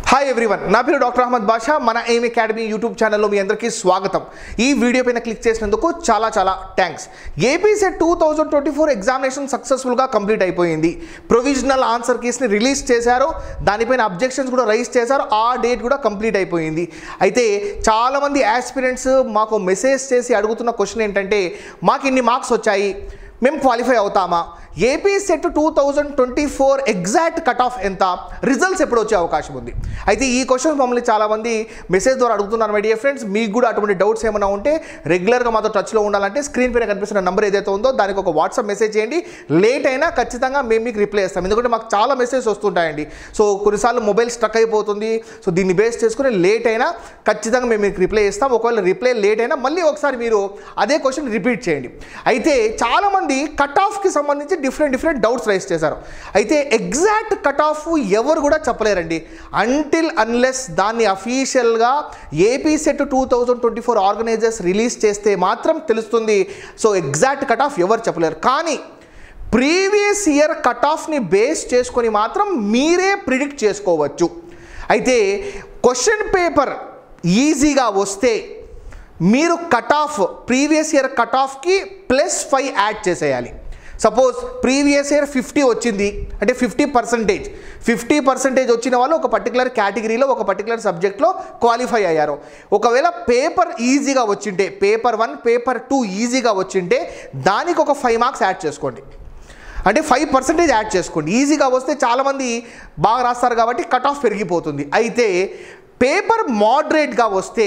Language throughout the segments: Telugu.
హాయ్ ఎవ్రీవన్ నా పేరు డాక్టర్ అహ్మద్ బాషా మన ఎయిమ్ అకాడమీ యూట్యూబ్ ఛానల్లో మీ అందరికీ స్వాగతం ఈ వీడియో పైన క్లిక్ చేసినందుకు చాలా చాలా thanks AP set two thousand twenty four examination సక్సెస్ఫుల్గా కంప్లీట్ అయిపోయింది ప్రొవిజనల్ ఆన్సర్ కీస్ని రిలీజ్ చేశారు దానిపైన అబ్జెక్షన్స్ కూడా రైజ్ చేశారు ఆ డేట్ కూడా కంప్లీట్ అయిపోయింది అయితే చాలామంది ఆస్పిరెంట్స్ మాకు మెసేజ్ చేసి అడుగుతున్న క్వశ్చన్ ఏంటంటే మాకు ఇన్ని మార్క్స్ వచ్చాయి మేము క్వాలిఫై అవుతామా AP set two thousand twenty four exact cut off ఎంత రిజల్ట్స్ ఎప్పుడు వచ్చే అవకాశం ఉంది అయితే ఈ క్వశ్చన్ మమ్మల్ని చాలామంది మెసేజ్ ద్వారా అడుగుతున్నారు మై డియర్ ఫ్రెండ్స్ మీకు కూడా అటువంటి డౌట్స్ ఏమైనా ఉంటే రెగ్యులర్గా మాతో టచ్లో ఉండాలంటే స్క్రీన్ పైన కనిపిస్తున్న నెంబర్ ఏదైతే ఉందో దానికి ఒక వాట్సాప్ మెసేజ్ చేయండి లేట్ అయినా ఖచ్చితంగా మేము మీకు రిప్లై చేస్తాం ఎందుకంటే మాకు చాలా మెసేజ్ వస్తుంటాయండి సో కొన్నిసార్లు మొబైల్ స్ట్రక్ అయిపోతుంది సో దీన్ని బేస్ చేసుకుని లేట్ అయినా ఖచ్చితంగా మేము మీకు రిప్లై ఇస్తాం ఒకవేళ రిప్లై లేట్ అయినా మళ్ళీ ఒకసారి మీరు అదే క్వశ్చన్ రిపీట్ చేయండి అయితే చాలామంది కట్ ఆఫ్కి సంబంధించి డిఫరెంట్ డిఫరెంట్ డౌట్స్ రైస్ చేశారు అయితే ఎగ్జాక్ట్ కట్ ఆఫ్ ఎవరు కూడా చెప్పలేరండి అంటిల్ అన్లెస్ దాన్ని అఫీషియల్గా AP set two thousand twenty four organisers release చేస్తే మాత్రం తెలుస్తుంది సో ఎగ్జాక్ట్ కట్ ఆఫ్ ఎవరు చెప్పలేరు కానీ ప్రీవియస్ ఇయర్ కట్ ఆఫ్ని బేస్ చేసుకొని మాత్రం మీరే ప్రిడిక్ట్ చేసుకోవచ్చు అయితే క్వశ్చన్ పేపర్ ఈజీగా వస్తే మీరు cut off previous year cut ఆఫ్కి ప్లస్ ఫైవ్ యాడ్ చేసేయాలి సపోజ్ ప్రీవియస్ ఇయర్ ఫిఫ్టీ వచ్చింది అంటే ఫిఫ్టీ పర్సెంటేజ్ ఫిఫ్టీ పర్సెంటేజ్ వచ్చిన వాళ్ళు ఒక పర్టికులర్ కేటగిరీలో ఒక పర్టికులర్ సబ్జెక్ట్లో క్వాలిఫై అయ్యారు ఒకవేళ పేపర్ ఈజీగా వచ్చింటే పేపర్ వన్ పేపర్ టూ ఈజీగా వచ్చింటే దానికి ఒక ఫైవ్ మార్క్స్ యాడ్ చేసుకోండి అంటే ఫైవ్ పర్సెంటేజ్ యాడ్ చేసుకోండి ఈజీగా వస్తే చాలామంది బాగా రాస్తారు కాబట్టి కట్ ఆఫ్ పెరిగిపోతుంది అయితే పేపర్ మోడరేట్గా వస్తే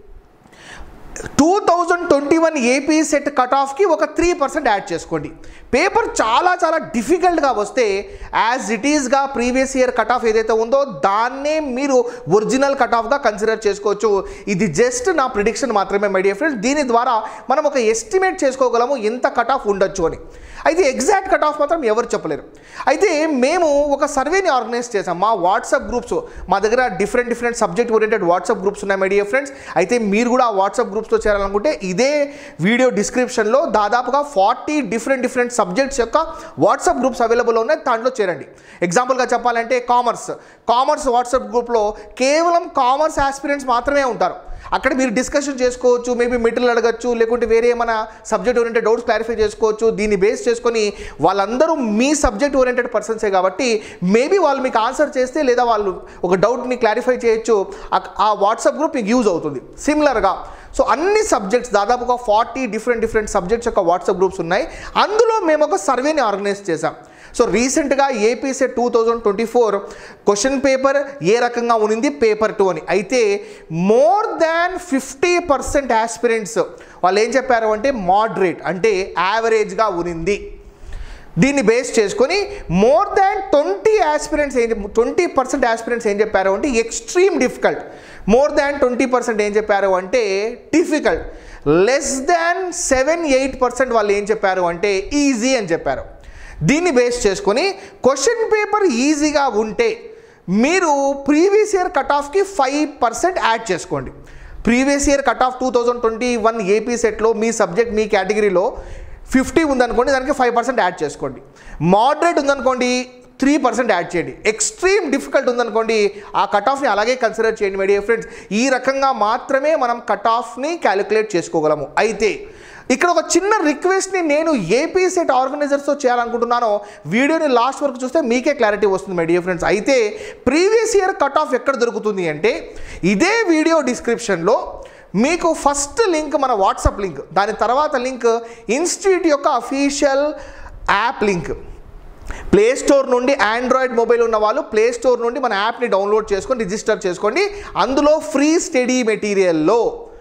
two thousand twenty one AP SET cut ఆఫ్కి ఒక త్రీ పర్సెంట్ యాడ్ చేసుకోండి పేపర్ చాలా చాలా డిఫికల్ట్గా వస్తే యాజ్ ఇట్ ఈస్గా ప్రీవియస్ ఇయర్ కట్ ఆఫ్ ఏదైతే ఉందో దాన్నే మీరు ఒరిజినల్ కట్ ఆఫ్గా కన్సిడర్ చేసుకోవచ్చు ఇది జస్ట్ నా ప్రిడిక్షన్ మాత్రమే మై డియర్ ఫ్రెండ్స్ దీని ద్వారా మనం ఒక ఎస్టిమేట్ చేసుకోగలము ఎంత కట్ ఆఫ్ ఉండొచ్చు అని అయితే ఎగ్జాక్ట్ కట్ ఆఫ్ మాత్రం ఎవరు చెప్పలేరు అయితే మేము ఒక సర్వేని ఆర్గనైజ్ చేసాం మా వాట్సాప్ గ్రూప్స్ మా దగ్గర different different subject oriented WhatsApp groups ఉన్నాయి మై డియర్ ఫ్రెండ్స్ అయితే మీరు కూడా ఆ వాట్సాప్ గ్రూప్స్లో చేరాలనుకుంటే ఇదే వీడియో డిస్క్రిప్షన్లో దాదాపుగా ఫార్టీ డిఫరెంట్ డిఫరెంట్ సబ్జెక్ట్స్ యొక్క వాట్సాప్ గ్రూప్స్ అవైలబుల్ ఉన్నాయి దాంట్లో చేరండి ఎగ్జాంపుల్గా చెప్పాలంటే కామర్స్ కామర్స్ వాట్సాప్ గ్రూప్లో కేవలం కామర్స్ ఆస్పిరెంట్స్ మాత్రమే ఉంటారు అక్కడ మీరు డిస్కషన్ చేసుకోవచ్చు మేబీ మెటీరియల్ అడగచ్చు లేకుంటే వేరే ఏమైనా సబ్జెక్ట్ ఓరియంటెడ్ డౌట్స్ క్లారిఫై చేసుకోవచ్చు దీన్ని బేస్ చేసుకొని వాళ్ళందరూ మీ సబ్జెక్ట్ ఓరియంటెడ్ పర్సన్సే కాబట్టి మేబీ వాళ్ళు మీకు ఆన్సర్ చేస్తే లేదా వాళ్ళు ఒక డౌట్ని క్లారిఫై చేయొచ్చు ఆ- ఆ వాట్సాప్ గ్రూప్ మీకు యూజ్ అవుతుంది సిమిలర్గా సో అన్ని సబ్జెక్ట్స్ దాదాపుగా ఫార్టీ డిఫరెంట్ డిఫరెంట్ సబ్జెక్ట్స్ యొక్క వాట్సాప్ గ్రూప్స్ ఉన్నాయి అందులో మేము ఒక సర్వేని ఆర్గనైజ్ చేసాం సో రీసెంట్గా AP set two thousand twenty four question paper ఏ రకంగా ఉనింది పేపర్ టూ అని అయితే more than fifty percent aspirants వాళ్ళు ఏం చెప్పారు అంటే మోడరేట్ అంటే యావరేజ్గా ఉనింది దీన్ని బేస్ చేసుకొని మోర్ దాన్ ట్వంటీ ఆస్పిరెంట్స్ ఏం ట్వంటీ పర్సెంట్ ఆస్పిరెంట్స్ ఏం చెప్పారు అంటే extreme difficult more than twenty percent ఏం చెప్పారు అంటే difficult less than seven eight percent వాళ్ళు ఏం చెప్పారు అంటే ఈజీ అని చెప్పారు దీన్ని బేస్ చేసుకొని క్వశ్చన్ పేపర్ ఈజీగా ఉంటే మీరు ప్రీవియస్ ఇయర్ కట్ ఆఫ్కి ఫైవ్ పర్సెంట్ యాడ్ చేసుకోండి previous year cut off two thousand twenty one AP సెట్లో మీ సబ్జెక్ట్ మీ కేటగిరీలో ఫిఫ్టీ ఉందనుకోండి దానికి ఫైవ్ పర్సెంట్ యాడ్ చేసుకోండి మోడరేట్ ఉందనుకోండి త్రీ పర్సెంట్ యాడ్ చేయండి ఎక్స్ట్రీమ్ డిఫికల్ట్ ఉందనుకోండి ఆ కట్ ఆఫ్ని అలాగే కన్సిడర్ చేయండి మై డియర్ ఫ్రెండ్స్ ఈ రకంగా మాత్రమే మనం కట్ ఆఫ్ని క్యాలిక్యులేట్ చేసుకోగలము అయితే ఇక్కడ ఒక చిన్న రిక్వెస్ట్ని నేను ఏపీ సెట్ ఆర్గనైజర్స్తో చేయాలనుకుంటున్నాను వీడియోని లాస్ట్ వరకు చూస్తే మీకే క్లారిటీ వస్తుంది మై డియర్ ఫ్రెండ్స్ అయితే ప్రీవియస్ ఇయర్ కట్ ఆఫ్ ఎక్కడ దొరుకుతుంది అంటే ఇదే వీడియో డిస్క్రిప్షన్లో మీకు ఫస్ట్ లింక్ మన వాట్సాప్ లింక్ దాని తర్వాత లింక్ ఇన్స్టిట్యూట్ యొక్క official app link play store నుండి ఆండ్రాయిడ్ మొబైల్ ఉన్న వాళ్ళు ప్లే స్టోర్ నుండి మన యాప్ని డౌన్లోడ్ చేసుకొని రిజిస్టర్ చేసుకోండి అందులో ఫ్రీ స్టడీ మెటీరియల్లో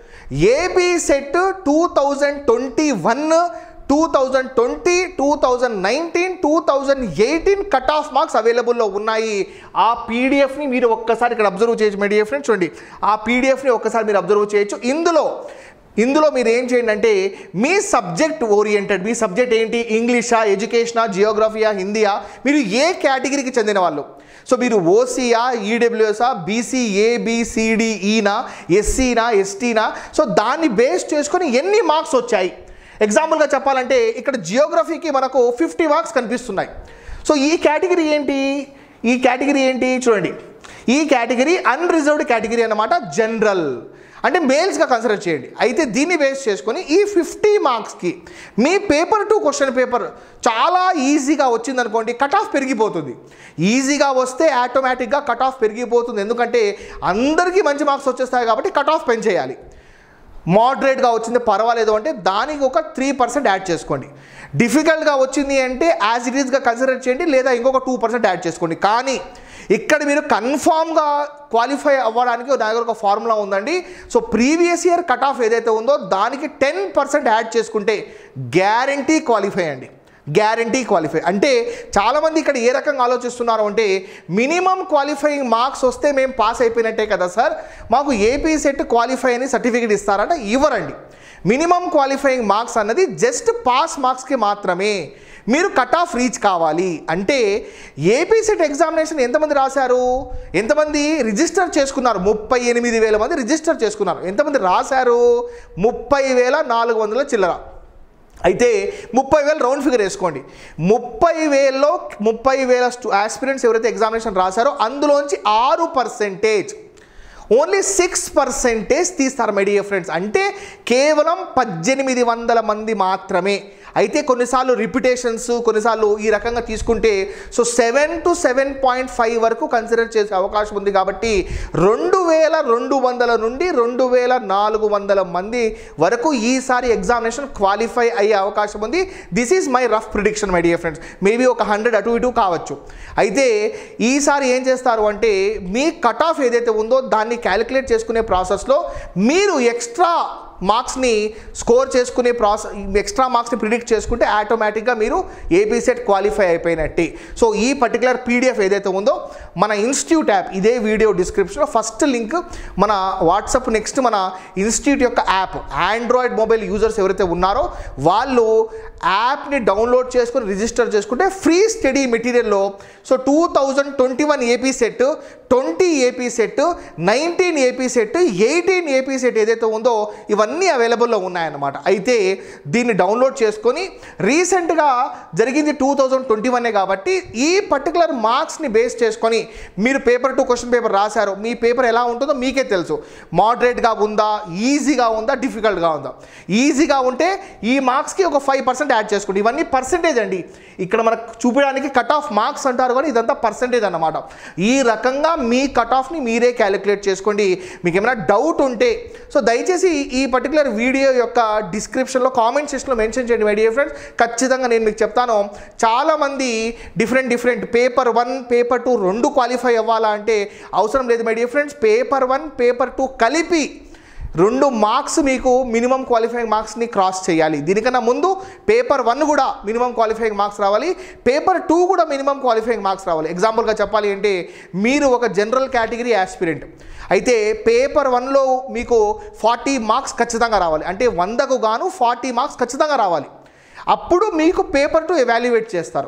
AP set two thousand twenty one two thousand twenty two thousand nineteen two thousand eighteen cut off marks అవైలబుల్లో ఉన్నాయి ఆ పీడిఎఫ్ని మీరు ఒక్కసారి ఇక్కడ అబ్జర్వ్ చేయొచ్చు మై డియర్ ఫ్రెండ్స్ చూడండి ఆ పీడిఎఫ్ని ఒక్కసారి మీరు అబ్జర్వ్ చేయొచ్చు ఇందులో ఇందులో మీరు ఏం చేయండి అంటే మీ సబ్జెక్ట్ ఓరియంటెడ్ మీ సబ్జెక్ట్ ఏంటి ఇంగ్లీషా ఎడ్యుకేషనా జియోగ్రఫీయా హిందీయా మీరు ఏ కేటగిరీకి చెందిన వాళ్ళు సో మీరు ఓసీయా ఈడబ్ల్యూఎస్ఆ బీసీ ఏబిసిడిఈనా ఎస్సీనా ఎస్టీనా సో దాన్ని బేస్ చేసుకొని ఎన్ని మార్క్స్ వచ్చాయి ఎగ్జాంపుల్గా చెప్పాలంటే ఇక్కడ జియోగ్రఫీకి మనకు ఫిఫ్టీ మార్క్స్ కనిపిస్తున్నాయి సో ఈ కేటగిరీ ఏంటి ఈ కేటగిరీ ఏంటి చూడండి ఈ కేటగిరీ అన్రిజర్వ్డ్ కేటగిరీ అన్నమాట జనరల్ అంటే మేల్స్గా కన్సిడర్ చేయండి అయితే దీన్ని బేస్ చేసుకొని ఈ ఫిఫ్టీ మార్క్స్కి మీ పేపర్ టు క్వశ్చన్ పేపర్ చాలా ఈజీగా వచ్చిందనుకోండి కట్ ఆఫ్ పెరిగిపోతుంది ఈజీగా వస్తే ఆటోమేటిక్గా కట్ ఆఫ్ పెరిగిపోతుంది ఎందుకంటే అందరికీ మంచి మార్క్స్ వచ్చేస్తాయి కాబట్టి కట్ ఆఫ్ పెంచేయాలి మోడరేట్గా వచ్చింది పర్వాలేదు అంటే దానికి ఒక త్రీ పర్సెంట్ యాడ్ చేసుకోండి డిఫికల్ట్గా వచ్చింది అంటే యాజ్ ఇట్ ఈస్గా కన్సిడర్ చేయండి లేదా ఇంకొక టూ పర్సెంట్ యాడ్ చేసుకోండి కానీ ఇక్కడ మీరు కన్ఫామ్గా క్వాలిఫై అవ్వడానికి నా దగ్గర ఒక ఫార్ములా ఉందండి so previous year cut off ఏదైతే ఉందో దానికి టెన్ పర్సెంట్ యాడ్ చేసుకుంటే గ్యారంటీ క్వాలిఫై అండి గ్యారంటీ క్వాలిఫై అంటే చాలామంది ఇక్కడ ఏ రకంగా ఆలోచిస్తున్నారు అంటే మినిమం క్వాలిఫైయింగ్ మార్క్స్ వస్తే మేము పాస్ అయిపోయినట్టే కదా సార్ మాకు ఏపీ సెట్ క్వాలిఫై అని సర్టిఫికేట్ ఇస్తారంటే ఇవ్వరండి మినిమం క్వాలిఫైయింగ్ మార్క్స్ అన్నది జస్ట్ పాస్ మార్క్స్కి మాత్రమే మీరు కట్ ఆఫ్ రీచ్ కావాలి అంటే ఏపీ సెట్ ఎగ్జామినేషన్ ఎంతమంది రాశారు ఎంతమంది రిజిస్టర్ చేసుకున్నారు ముప్పై ఎనిమిది వేల మంది రిజిస్టర్ చేసుకున్నారు ఎంతమంది రాశారు ముప్పై వేల నాలుగు వందల చిల్లర అయితే ముప్పై వేలు రౌండ్ ఫిగర్ వేసుకోండి ముప్పై వేలలో ముప్పై వేల స్టూ ఆస్పిరెంట్స్ ఎవరైతే ఎగ్జామినేషన్ రాశారో అందులోంచి ఆరు పర్సెంటేజ్ ఓన్లీ సిక్స్ పర్సెంటేజ్ తీస్తారు మై డియర్ ఫ్రెండ్స్ అంటే కేవలం పద్దెనిమిది వందల మంది మాత్రమే అయితే కొన్నిసార్లు రిపిటేషన్స్ కొన్నిసార్లు ఈ రకంగా తీసుకుంటే so seven to seven point five వరకు కన్సిడర్ చేసే అవకాశం ఉంది కాబట్టి రెండు వేల రెండు వందల నుండి రెండు వేల నాలుగు వందల మంది వరకు ఈసారి ఎగ్జామినేషన్ క్వాలిఫై అయ్యే అవకాశం ఉంది this is my rough prediction my dear friends maybe ఒక హండ్రెడ్ అటు ఇటు కావచ్చు అయితే ఈసారి ఏం చేస్తారు అంటే మీ కట్ ఆఫ్ ఏదైతే ఉందో దాన్ని క్యాలిక్యులేట్ చేసుకునే ప్రాసెస్లో మీరు ఎక్స్ట్రా మార్క్స్ని స్కోర్ చేసుకునే ప్రాసెస్ ఎక్స్ట్రా మార్క్స్ని ప్రిడిక్ట్ చేసుకుంటే ఆటోమేటిక్గా మీరు ఏపీ సెట్ క్వాలిఫై అయిపోయినట్టే సో ఈ పర్టికులర్ పీడిఎఫ్ ఏదైతే ఉందో మన ఇన్స్టిట్యూట్ యాప్ ఇదే వీడియో డిస్క్రిప్షన్లో ఫస్ట్ లింక్ మన వాట్సాప్ నెక్స్ట్ మన ఇన్స్టిట్యూట్ యొక్క యాప్ ఆండ్రాయిడ్ మొబైల్ యూజర్స్ ఎవరైతే ఉన్నారో వాళ్ళు యాప్ని డౌన్లోడ్ చేసుకొని రిజిస్టర్ చేసుకుంటే ఫ్రీ స్టడీ మెటీరియల్లో so two thousand twenty one AP set twenty AP set nineteen AP set eighteen AP set ఏదైతే ఉందో ఇవన్నీ అవైలబుల్లో ఉన్నాయన్నమాట అయితే దీన్ని డౌన్లోడ్ చేసుకొని రీసెంట్గా జరిగింది టూ థౌజండ్ ట్వంటీ వన్నే కాబట్టి ఈ పర్టికులర్ మార్క్స్ని బేస్ చేసుకొని మీరు పేపర్ టు క్వశ్చన్ పేపర్ రాశారు మీ పేపర్ ఎలా ఉంటుందో మీకే తెలుసు మోడరేట్గా ఉందా ఈజీగా ఉందా డిఫికల్ట్గా ఉందా ఈజీగా ఉంటే ఈ మార్క్స్కి ఒక ఫైవ్ పర్సెంట్ యాడ్ చేసుకోండి ఇవన్నీ పర్సెంటేజ్ అండి ఇక్కడ మనకు చూపించడానికి కట్ ఆఫ్ మార్క్స్ అంటారు కానీ ఇదంతా పర్సెంటేజ్ అన్నమాట ఈ రకంగా మీ కట్ ఆఫ్ని మీరే క్యాలిక్యులేట్ చేసుకోండి మీకు ఏమైనా డౌట్ ఉంటే సో దయచేసి ఈ పర్టికులర్ వీడియో యొక్క డిస్క్రిప్షన్లో కామెంట్ సెక్షన్లో మెన్షన్ చేయండి మై డియర్ ఫ్రెండ్స్ ఖచ్చితంగా నేను మీకు చెప్తాను చాలామంది different different paper one paper two రెండు క్వాలిఫై అవ్వాలా అంటే అవసరం లేదు my dear friends paper one paper two కలిపి రెండు మార్క్స్ మీకు మినిమం క్వాలిఫైయింగ్ మార్క్స్ని క్రాస్ చేయాలి దీనికన్నా ముందు పేపర్ వన్ కూడా మినిమం క్వాలిఫైయింగ్ మార్క్స్ రావాలి పేపర్ టూ కూడా మినిమం క్వాలిఫైయింగ్ మార్క్స్ రావాలి ఎగ్జాంపుల్గా చెప్పాలి అంటే మీరు ఒక జనరల్ కేటగిరీ ఆస్పిరెంట్ అయితే పేపర్ వన్లో మీకు ఫార్టీ మార్క్స్ ఖచ్చితంగా రావాలి అంటే వందకు గాను ఫార్టీ మార్క్స్ ఖచ్చితంగా రావాలి అప్పుడు మీకు పేపర్ టూ ఎవాల్యుయేట్ చేస్తారు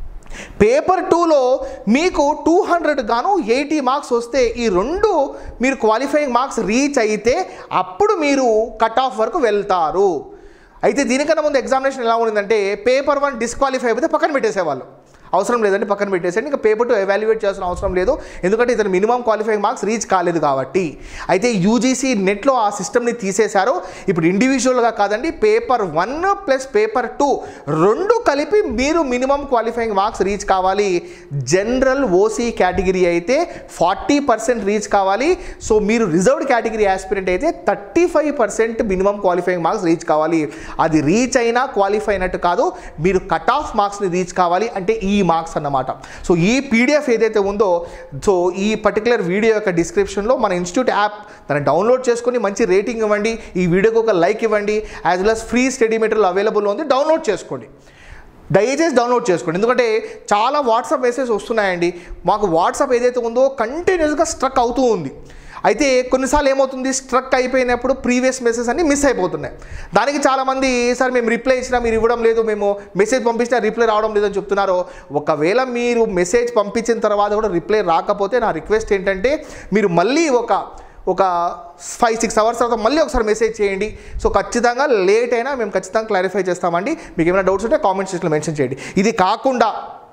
పేపర్ టూలో మీకు టూ హండ్రెడ్ గాను ఎయిటీ మార్క్స్ వస్తే ఈ రెండు మీరు క్వాలిఫైయింగ్ మార్క్స్ రీచ్ అయితే అప్పుడు మీరు కట్ ఆఫ్ వరకు వెళ్తారు అయితే దీనికన్నా ముందు ఎగ్జామినేషన్ ఎలా ఉండిందంటే పేపర్ వన్ డిస్క్వాలిఫై అయిపోతే పక్కన పెట్టేసేవాళ్ళు అవసరం లేదండి పక్కన పెట్టేసేయండి ఇంకా పేపర్ టూ ఎవాల్యుయేట్ చేయాల్సిన అవసరం లేదు ఎందుకంటే ఇతను మినిమం క్వాలిఫైయింగ్ మార్క్స్ రీచ్ కాలేదు కాబట్టి అయితే యూజీసీ నెట్లో ఆ సిస్టమ్ని తీసేశారు ఇప్పుడు ఇండివిజువల్గా కాదండి paper one plus paper two రెండు కలిపి మీరు మినిమం క్వాలిఫైయింగ్ మార్క్స్ రీచ్ కావాలి జనరల్ ఓసీ కేటగిరీ అయితే ఫార్టీ పర్సెంట్ రీచ్ కావాలి సో మీరు రిజర్వ్డ్ కేటగిరీ ఆస్పిరెంట్ అయితే thirty five percent minimum qualifying marks reach కావాలి అది రీచ్ అయినా క్వాలిఫై అయినట్టు కాదు మీరు కట్ ఆఫ్ మార్క్స్ని రీచ్ కావాలి అంటే ఈ మార్క్స్ అన్నమాట సో ఈ పీడిఎఫ్ ఏదైతే ఉందో సో ఈ పర్టికులర్ వీడియో యొక్క డిస్క్రిప్షన్లో మన ఇన్స్టిట్యూట్ యాప్ దాన్ని డౌన్లోడ్ చేసుకొని మంచి రేటింగ్ ఇవ్వండి ఈ వీడియోకి ఒక లైక్ ఇవ్వండి as well as free study material available ఉంది డౌన్లోడ్ చేసుకోండి దయచేసి డౌన్లోడ్ చేసుకోండి ఎందుకంటే చాలా వాట్సాప్ మెసేజ్ వస్తున్నాయండి మాకు వాట్సాప్ ఏదైతే ఉందో కంటిన్యూస్గా స్ట్రక్ అవుతూ ఉంది అయితే కొన్నిసార్లు ఏమవుతుంది స్ట్రక్ అయిపోయినప్పుడు ప్రీవియస్ మెసేజ్ అన్ని మిస్ అయిపోతున్నాయి దానికి చాలామంది సార్ మేము రిప్లై ఇచ్చినా మీరు ఇవ్వడం లేదు మేము మెసేజ్ పంపించినా రిప్లై రావడం లేదని చెప్తున్నారు ఒకవేళ మీరు మెసేజ్ పంపించిన తర్వాత కూడా రిప్లై రాకపోతే నా రిక్వెస్ట్ ఏంటంటే మీరు మళ్ళీ ఒక ఒక ఫైవ్ సిక్స్ అవర్స్ తర్వాత మళ్ళీ ఒకసారి మెసేజ్ చేయండి సో ఖచ్చితంగా లేట్ అయినా మేము ఖచ్చితంగా క్లారిఫై చేస్తామండి మీకు ఏమైనా డౌట్స్ ఉంటే కామెంట్ సెక్షన్లో మెన్షన్ చేయండి ఇది కాకుండా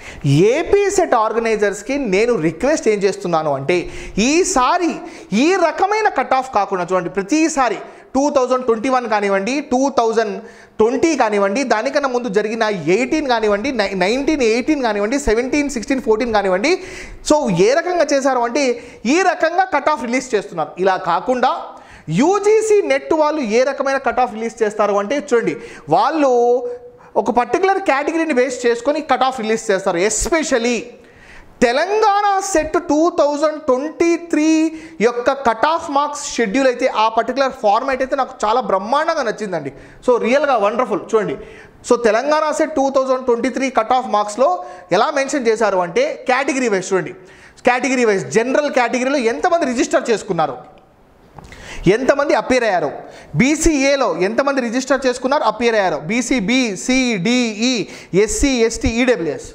ఏపీ సెట్ ఆర్గనైజర్స్కి నేను రిక్వెస్ట్ ఏం చేస్తున్నాను అంటే ఈసారి ఈ రకమైన కట్ ఆఫ్ కాకుండా చూడండి ప్రతిసారి టూ థౌజండ్ ట్వంటీ వన్ కానివ్వండి టూ థౌజండ్ ట్వంటీ కానివ్వండి దానికన్నా ముందు జరిగిన ఎయిటీన్ కానివ్వండి నైన్టీన్ ఎయిటీన్ కానివ్వండి సెవెంటీన్ సిక్స్టీన్ ఫోర్టీన్ కానివ్వండి సో ఏ రకంగా చేశారు అంటే ఈ రకంగా కట్ ఆఫ్ రిలీజ్ చేస్తున్నారు ఇలా కాకుండా యూజీసీ నెట్ వాళ్ళు ఏ రకమైన కట్ ఆఫ్ రిలీజ్ చేస్తారు అంటే చూడండి వాళ్ళు ఒక పర్టికులర్ కేటగిరీని బేస్ చేసుకొని కట్ ఆఫ్ రిలీజ్ చేస్తారు especially Telangana set two thousand twenty three యొక్క కట్ ఆఫ్ మార్క్స్ షెడ్యూల్ అయితే ఆ పర్టికులర్ ఫార్మాట్ అయితే నాకు చాలా బ్రహ్మాండంగా నచ్చిందండి సో రియల్గా వండర్ఫుల్ చూడండి so Telangana set two thousand twenty three cut off మార్క్స్లో ఎలా మెన్షన్ చేశారు అంటే కేటగిరీ వైజ్ చూడండి కేటగిరీ వైజ్ జనరల్ కేటగిరీలో ఎంతమంది రిజిస్టర్ చేసుకున్నారు ఎంతమంది అపీర్ అయ్యారు బీసీఏలో ఎంతమంది రిజిస్టర్ చేసుకున్నారు అపీర్ అయ్యారు BCB CDE SC ST EWS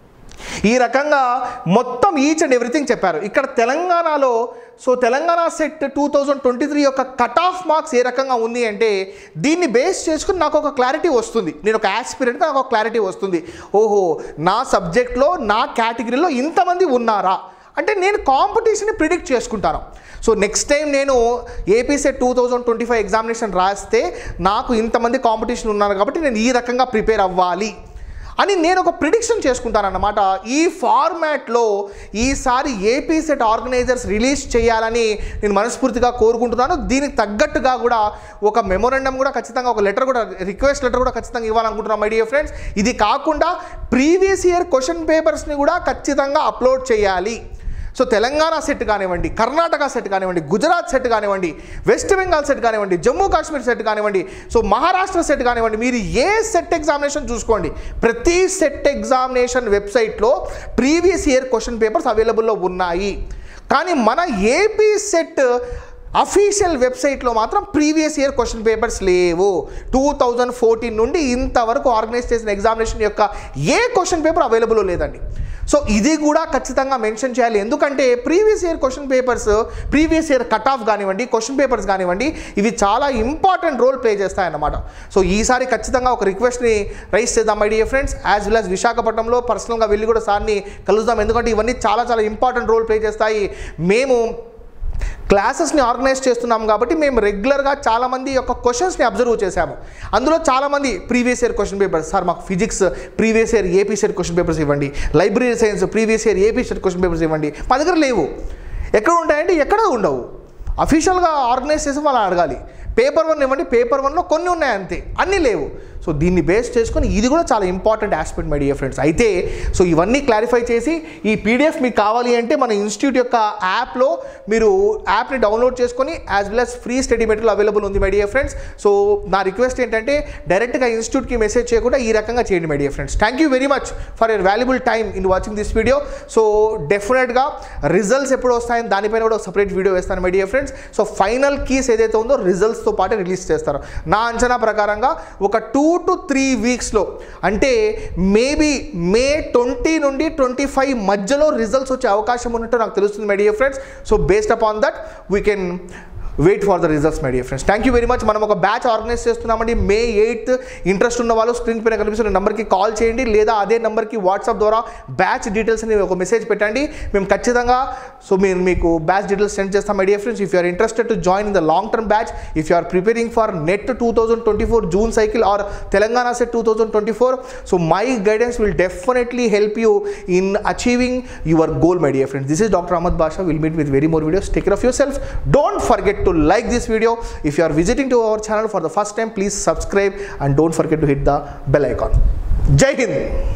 ఈ రకంగా మొత్తం ఈచ్ అండ్ ఎవ్రీథింగ్ చెప్పారు ఇక్కడ తెలంగాణలో so Telangana set two thousand twenty three యొక్క కట్ ఆఫ్ మార్క్స్ ఏ రకంగా ఉంది అంటే దీన్ని బేస్ చేసుకుని నాకు ఒక క్లారిటీ వస్తుంది నేను ఒక యాస్పిరెంట్గా నాకు ఒక క్లారిటీ వస్తుంది ఓహో నా సబ్జెక్ట్లో నా కేటగిరీలో ఇంతమంది ఉన్నారా అంటే నేను కాంపిటీషన్ని ప్రిడిక్ట్ చేసుకుంటాను సో నెక్స్ట్ టైం నేను AP set two thousand twenty five examination రాస్తే నాకు ఇంతమంది కాంపిటీషన్ ఉన్నారు కాబట్టి నేను ఈ రకంగా ప్రిపేర్ అవ్వాలి అని నేను ఒక ప్రిడిక్షన్ చేసుకుంటానన్నమాట ఈ ఫార్మాట్లో ఈసారి ఏపీ సెట్ ఆర్గనైజర్స్ రిలీజ్ చేయాలని నేను మనస్ఫూర్తిగా కోరుకుంటున్నాను దీనికి తగ్గట్టుగా కూడా ఒక మెమోరండం కూడా ఖచ్చితంగా ఒక లెటర్ కూడా రిక్వెస్ట్ లెటర్ కూడా ఖచ్చితంగా ఇవ్వాలనుకుంటున్నాం మై డియర్ ఫ్రెండ్స్ ఇది కాకుండా ప్రీవియస్ ఇయర్ క్వశ్చన్ పేపర్స్ని కూడా ఖచ్చితంగా అప్లోడ్ చేయాలి సో తెలంగాణ సెట్ కానివ్వండి కర్ణాటక సెట్ కానివ్వండి గుజరాత్ సెట్ కానివ్వండి వెస్ట్ బెంగాల్ సెట్ కానివ్వండి జమ్మూ కాశ్మీర్ సెట్ కానివ్వండి సో మహారాష్ట్ర సెట్ కానివ్వండి మీరు ఏ సెట్ ఎగ్జామినేషన్ చూసుకోండి ప్రతి సెట్ ఎగ్జామినేషన్ వెబ్సైట్లో ప్రీవియస్ ఇయర్ క్వశ్చన్ పేపర్స్ అవైలబుల్లో ఉన్నాయి కానీ మన ఏపీ సెట్ అఫీషియల్ వెబ్సైట్లో మాత్రం ప్రీవియస్ ఇయర్ క్వశ్చన్ పేపర్స్ లేవు టూ థౌజండ్ ఫోర్టీన్ నుండి ఇంతవరకు ఆర్గనైజ్ చేసిన ఎగ్జామినేషన్ యొక్క ఏ క్వశ్చన్ పేపర్ అవైలబుల్ లేదండి సో ఇది కూడా ఖచ్చితంగా మెన్షన్ చేయాలి ఎందుకంటే previous year question papers previous year cut off కానివ్వండి క్వశ్చన్ పేపర్స్ కానివ్వండి ఇవి చాలా ఇంపార్టెంట్ రోల్ ప్లే చేస్తాయన్నమాట సో ఈసారి ఖచ్చితంగా ఒక రిక్వెస్ట్ని రైస్ చేద్దాం my dear friends as well as విశాఖపట్నంలో పర్సనల్గా వెళ్ళి కూడా సార్ని కలుద్దాం ఎందుకంటే ఇవన్నీ చాలా చాలా ఇంపార్టెంట్ రోల్ ప్లే చేస్తాయి మేము క్లాసెస్ని ఆర్గనైజ్ చేస్తున్నాం కాబట్టి మేము రెగ్యులర్గా చాలామంది యొక్క క్వశ్చన్స్ని అబ్జర్వ్ చేశాము అందులో చాలామంది previous year question papers sir మాకు physics previous year AP set question papers ఇవ్వండి library science previous year AP set question papers ఇవ్వండి మా దగ్గర లేవు ఎక్కడ ఉంటాయంటే ఎక్కడ ఉండవు అఫీషియల్గా ఆర్గనైజ్ చేసి వాళ్ళు అడగాలి పేపర్ వన్ ఇవ్వండి పేపర్ వన్లో కొన్ని ఉన్నాయి అంతే అన్నీ లేవు సో దీన్ని బేస్ చేసుకొని ఇది కూడా చాలా important aspect my dear friends అయితే సో ఇవన్నీ క్లారిఫై చేసి ఈ పీడిఎఫ్ మీకు కావాలి అంటే మన ఇన్స్టిట్యూట్ యొక్క యాప్లో మీరు యాప్ని డౌన్లోడ్ చేసుకొని as well as free study material available ఉంది మై డియర్ ఫ్రెండ్స్ సో నా రిక్వెస్ట్ ఏంటంటే డైరెక్ట్గా ఇన్స్టిట్యూట్కి మెసేజ్ చేయకుండా ఈ రకంగా చేయండి my dear friends thank you very much for your valuable time in watching this video so డెఫినెట్గా రిజల్ట్స్ ఎప్పుడు వస్తాయని దానిపైన కూడా సపరేట్ వీడియో వేస్తాను my dear friends so final keys ఏదైతే ఉందో రిజల్ట్స్తో పాటు రిలీజ్ చేస్తారు నా అంచనా ప్రకారంగా ఒక టూ టు త్రీ వీక్స్లో అంటే మేబీ మే ట్వంటీ నుండి ట్వంటీ ఫైవ్ మధ్యలో రిజల్ట్స్ వచ్చే అవకాశం ఉన్నట్టు నాకు తెలుస్తుంది my dear friends so based upon that we can wait for the results my dear friends thank you very much మనం ఒక బ్యాచ్ ఆర్గనైజ్ చేస్తున్నామండి మే ఎయిత్ ఇంట్రెస్ట్ ఉన్న వాళ్ళు స్క్రీన్ పైన కనిపిస్తున్న నెంబర్కి కాల్ చేయండి లేదా అదే నెంబర్కి వాట్సాప్ ద్వారా బ్యాచ్ డీటెయిల్స్ అని ఒక మెసేజ్ పెట్టండి మేము ఖచ్చితంగా సో మేము మీకు బ్యాచ్ డీటెయిల్స్ సెండ్ చేస్తాం my dear friends if you are interested to join in the long term batch if you are preparing for NET two thousand twenty four June cycle or Telangana set two thousand twenty four so my guidance will definitely help you in achieving your goal my dear friends this is doctor Ahmed Basha will meet with very more videos take care of your self don't forget to like this video if you are visiting to our channel for the first time please subscribe and don't forget to hit the bell icon jai hind